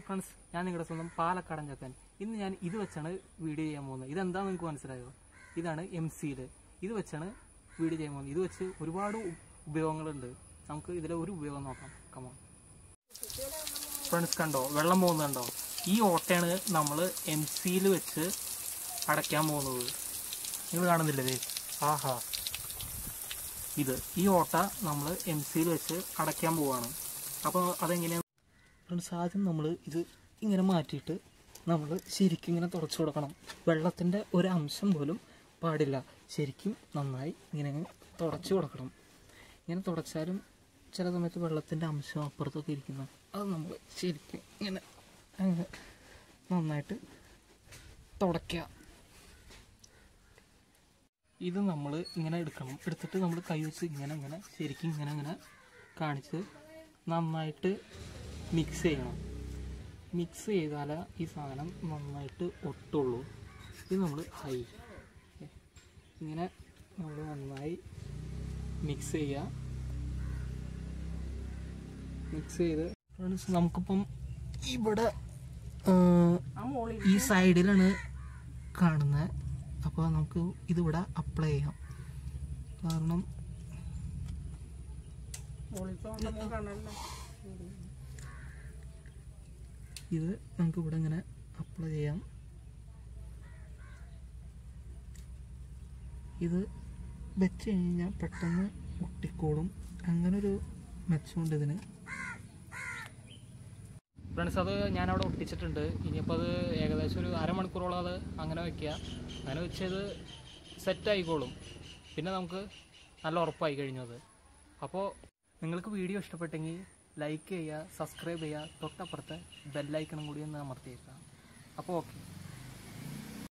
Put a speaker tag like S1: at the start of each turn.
S1: Friends ഞാൻ നിങ്ങളുടെ സ്വന്തം പാലക്കാടൻ ചക്കൻ ഇന്ന് ഞാൻ ഇത് വെച്ചാണ് വീഡിയോ ചെയ്യാൻ പോകുന്നത് ഇതെന്താണെന്ന് നിങ്ങൾക്ക് മനസ്സിലായോ ഇതാണ് എം സിയിൽ ഇത് വെച്ചാണ് വീഡിയോ ചെയ്യാൻ പോകുന്നത് ഇത് വെച്ച് ഒരുപാട് ഉ- ഉപയോഗങ്ങളുണ്ട് നമുക്ക് ഇതിലെ ഒരു ഉപയോഗം നോക്കാം കമോ ഫ്രണ്ട്സ് കണ്ടോ വെള്ളം പോകുന്നുണ്ടോ ഈ ഓട്ടയാണ് നമ്മൾ എം സിയിൽ വെച്ച് അടയ്ക്കാൻ പോകുന്നത് നിങ്ങൾ കാണുന്നില്ലേ ദേ? ആഹാ ഇത് ഈ ഓട്ട നമ്മൾ എം സിയിൽ വെച്ച് അടയ്ക്കാൻ പോവാണ് അപ്പോൾ അതെങ്ങനെയാണ് ഫ്രണ്ട്സ് ആദ്യം നമ്മൾ ഇത് ഇങ്ങനെ മാറ്റിയിട്ട് നമ്മൾ ശരിക്കും ഇങ്ങനെ തുടച്ചു കൊടുക്കണം വെള്ളത്തിൻ്റെ ഒരു അംശം പോലും പാടില്ല ശരിക്കും നന്നായി ഇങ്ങനെ തുടച്ചു കൊടുക്കണം ഇങ്ങനെ തുടച്ചാലും ചില സമയത്ത് വെള്ളത്തിൻ്റെ അംശം അപ്പുറത്തൊക്കെ ഇരിക്കുന്ന അത് നമ്മൾ ശരിക്കും ഇങ്ങനെ അങ്ങനെ നന്നായിട്ട് തുടയ്ക്കുക ഇത് നമ്മൾ ഇങ്ങനെ എടുക്കണം എടുത്തിട്ട് നമ്മൾ കൈ വെച്ച് ഇങ്ങനെ ഇങ്ങനെ ശരിക്കും ഇങ്ങനെ ഇങ്ങനെ കാണിച്ച് നന്നായിട്ട് മിക്സ് ചെയ്യണം മിക്സ് ചെയ്താലേ ഈ സാധനം നന്നായിട്ട് ഒട്ടുള്ളൂ ഇത് നമ്മൾ ഹൈ ഇങ്ങനെ നമ്മൾ നന്നായി മിക്സ് ചെയ്യുക മിക്സ് ചെയ്ത് ഫ്രണ്ട്സ് നമുക്കിപ്പം ഇവിടെ ആ, ഈ സൈഡിലാണ് കാണുന്നത് അപ്പോൾ നമുക്ക് ഇതിവിടെ അപ്ലൈ ചെയ്യാം കാരണം ഇത് നമുക്ക് ഇവിടെ ഇങ്ങനെ അപ്ലൈ ചെയ്യാം ഇത് വെച്ച് കഴിഞ്ഞാൽ പെട്ടെന്ന് ഒട്ടിക്കോളും അങ്ങനൊരു മെച്ചമുണ്ട് ഇതിന് ഫ്രണ്ട്സ് അത് ഞാനവിടെ ഒട്ടിച്ചിട്ടുണ്ട് ഇനിയിപ്പോൾ അത് ഏകദേശം ഒരു അരമണിക്കൂറോളം അത് അങ്ങനെ വെക്കുക അങ്ങനെ വെച്ചത് സെറ്റ് ആയിക്കോളും പിന്നെ നമുക്ക് നല്ല ഉറപ്പായി കഴിഞ്ഞു അത് അപ്പോൾ നിങ്ങൾക്ക് വീഡിയോ ഇഷ്ടപ്പെട്ടെങ്കിൽ ലൈക്ക് ചെയ്യുക സബ്സ്ക്രൈബ് ചെയ്യുക തൊട്ടപ്പുറത്തെ ബെല്ലൈക്കണം കൂടി ഒന്ന് അമർത്തിയേക്കാം അപ്പോൾ ഓക്കെ